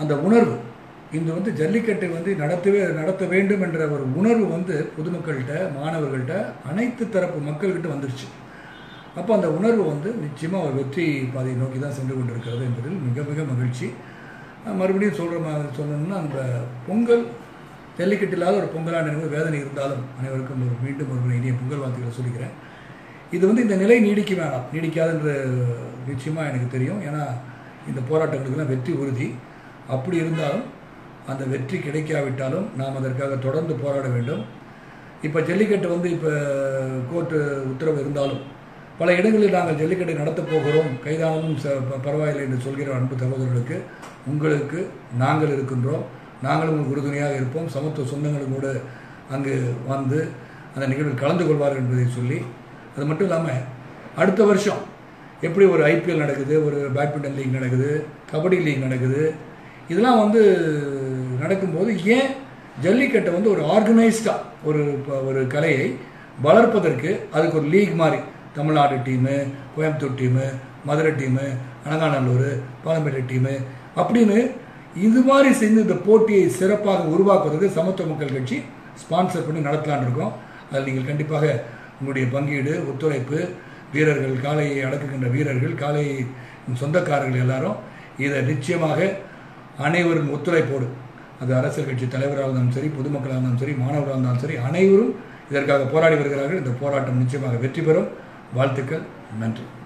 அந்த உணர்வு இந்த வந்து ஜல்லிக்கட்டை வந்து நடத்தவே நடத்த வேண்டும் என்ற ஒரு உணர்வு வந்து பொதுமக்கள்கிட்ட மாணவர்கள்ட்ட அனைத்து தரப்பு மக்கள்கிட்ட வந்துருச்சு அப்போ அந்த உணர்வு வந்து நிச்சயமாக ஒரு வெற்றி பாதையை நோக்கி தான் சென்று கொண்டிருக்கிறது என்பதில் மிக மிக மகிழ்ச்சி அஹ் மறுபடியும் சொல்கிற மாதிரி சொல்லணும்னா அந்த பொங்கல் ஜல்லிக்கட்டு இல்லாத ஒரு பொங்கலான நினைவு வேதனை இருந்தாலும் அனைவருக்கும் ஒரு மீண்டும் ஒரு இனிய பொங்கல் வாழ்த்துக்களை சொல்லிக்கிறேன் இது வந்து இந்த நிலை நீடிக்க வேணாம் நீடிக்காதுன்ற நிச்சயமாக எனக்கு தெரியும் ஏன்னா இந்த போராட்டங்களுக்கெல்லாம் வெற்றி உறுதி அப்படி இருந்தாலும் அந்த வெற்றி கிடைக்காவிட்டாலும் நாம் அதற்காக தொடர்ந்து போராட வேண்டும் இப்போ ஜல்லிக்கட்டு வந்து இப்போ கோர்ட்டு உத்தரவு இருந்தாலும் பல இடங்களில் நாங்கள் ஜல்லிக்கட்டை நடத்தப் போகிறோம் கைதானதும் ச- ப- பரவாயில்லை என்று சொல்கிற அன்பு சகோதரர்களுக்கு உங்களுக்கு நாங்கள் இருக்கின்றோம் நாங்களும் உங்களுக்கு உறுதுணையாக இருப்போம் சமத்துவ சொந்தங்களும் கூட அங்கு வந்து அந்த நிகழ்வில் கலந்து கொள்வார்கள் என்பதை சொல்லி அது மட்டும் இல்லாமல் அடுத்த வருஷம் எப்படி ஒரு ஐபிஎல் நடக்குது ஒரு பேட்மிண்டன் லீக் நடக்குது கபடி லீக் நடக்குது இதெல்லாம் வந்து நடக்கும்போது ஏன் ஜல்லிக்கட்டை வந்து ஒரு ஆர்கனைஸ்டாக ஒரு ப- ஒரு கலையை வளர்ப்பதற்கு அதுக்கு ஒரு லீக் மாதிரி Tamil Nadu team Coimbatore team Madurai team Alanganallur Palamedu team அப்படின்னு இது மாதிரி செஞ்சு இந்த போட்டியை சிறப்பாக உருவாக்குவதற்கு சமத்துவ மக்கள் கட்சி ஸ்பான்சர் பண்ணி நடத்தலான்னு இருக்கோம் அதில் நீங்கள் கண்டிப்பாக உங்களுடைய பங்கீடு ஒத்துழைப்பு வீரர்கள் காளையை அடக்குகின்ற வீரர்கள் காளை சொந்தக்காரர்கள் எல்லாரும் இதை நிச்சயமாக அனைவரும் ஒத்துழைப்போடு அது அரசியல் கட்சி தலைவராக இருந்தாலும் சரி பொதுமக்களாக இருந்தாலும் சரி மாணவராக இருந்தாலும் சரி அனைவரும் இதற்காக போராடி வருகிறார்கள் இந்த போராட்டம் நிச்சயமாக வெற்றி பெறும் வாழ்த்துக்கள் நன்றி